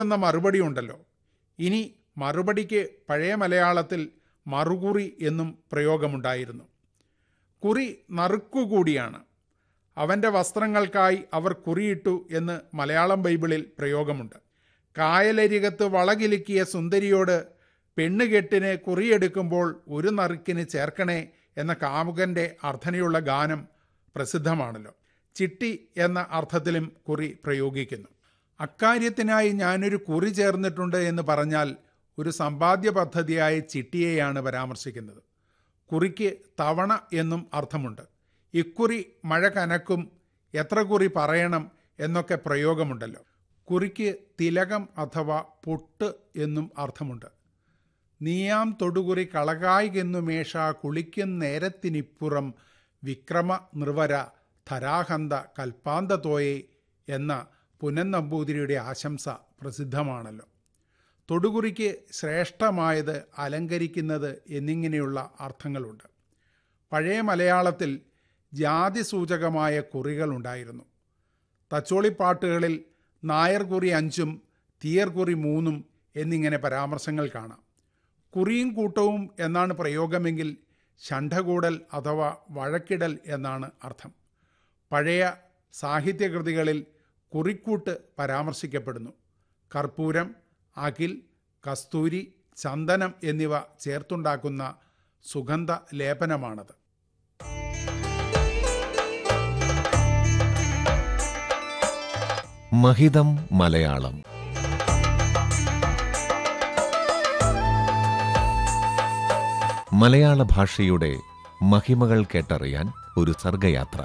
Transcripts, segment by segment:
എന്ന മറുപടി ഉണ്ടല്ലോ ഇനി മറുപടിക്ക് പഴയ മലയാളത്തിൽ മറുകുറി എന്നും പ്രയോഗമുണ്ടായിരുന്നു കുറി നറുക്കുകൂടിയാണ് അവൻ്റെ വസ്ത്രങ്ങൾക്കായി അവർ കുറിയിട്ടു എന്ന് മലയാളം ബൈബിളിൽ പ്രയോഗമുണ്ട് കായലരികത്ത് വളകിലുക്കിയ സുന്ദരിയോട് പെണ്ണുകെട്ടിന് കുറിയെടുക്കുമ്പോൾ ഒരു നറുക്കിന് ചേർക്കണേ എന്ന കാമുകൻ്റെ അർത്ഥനയുള്ള ഗാനം പ്രസിദ്ധമാണല്ലോ ചിട്ടി എന്ന അർത്ഥത്തിലും കുറി പ്രയോഗിക്കുന്നു അക്കാര്യത്തിനായി ഞാനൊരു കുറി ചേർന്നിട്ടുണ്ട് എന്ന് പറഞ്ഞാൽ ഒരു സമ്പാദ്യ പദ്ധതിയായ ചിട്ടിയെയാണ് പരാമർശിക്കുന്നത് കുറിക്ക് തവണ എന്നും അർത്ഥമുണ്ട് ഇക്കുറി മഴ കനക്കും എത്ര കുറി പറയണം എന്നൊക്കെ പ്രയോഗമുണ്ടല്ലോ കുറിക്ക് തിലകം അഥവാ പൊട്ട് എന്നും അർത്ഥമുണ്ട് നീയാം തൊടുകുറി കളകായികെന്നുമേഷ കുളിക്കും നേരത്തിനിപ്പുറം വിക്രമ നിർവര ധരാഹന്ത കൽപ്പാന്തതോയെ എന്ന പുനന്നമ്പൂതിരിയുടെ ആശംസ പ്രസിദ്ധമാണല്ലോ തൊടുകുറിക്ക് ശ്രേഷ്ഠമായത് അലങ്കരിക്കുന്നത് എന്നിങ്ങനെയുള്ള അർത്ഥങ്ങളുണ്ട് പഴയ മലയാളത്തിൽ ജാതിസൂചകമായ കുറികളുണ്ടായിരുന്നു തച്ചോളിപ്പാട്ടുകളിൽ നായർ കുറി അഞ്ചും തീയർ കുറി മൂന്നും എന്നിങ്ങനെ പരാമർശങ്ങൾ കാണാം കുറിയും കൂട്ടവും എന്നാണ് പ്രയോഗമെങ്കിൽ ഷണ്ഠകൂടൽ അഥവാ വഴക്കിടൽ എന്നാണ് അർത്ഥം പഴയ സാഹിത്യകൃതികളിൽ കുറിക്കൂട്ട് പരാമർശിക്കപ്പെടുന്നു കർപ്പൂരം അകിൽ കസ്തൂരി ചന്ദനം എന്നിവ ചേർത്തുണ്ടാക്കുന്ന സുഗന്ധ ലേപനമാണത് മഹിതം മലയാളം മലയാള ഭാഷയുടെ മഹിമകൾ കേട്ടറിയാൻ ഒരു സർഗയാത്ര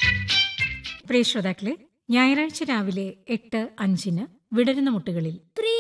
പ്രിയ ശ്രോതാക്കളെ ഞായറാഴ്ച രാവിലെ എട്ട് അഞ്ചിന് വിടരുന്ന മുട്ടുകളിൽ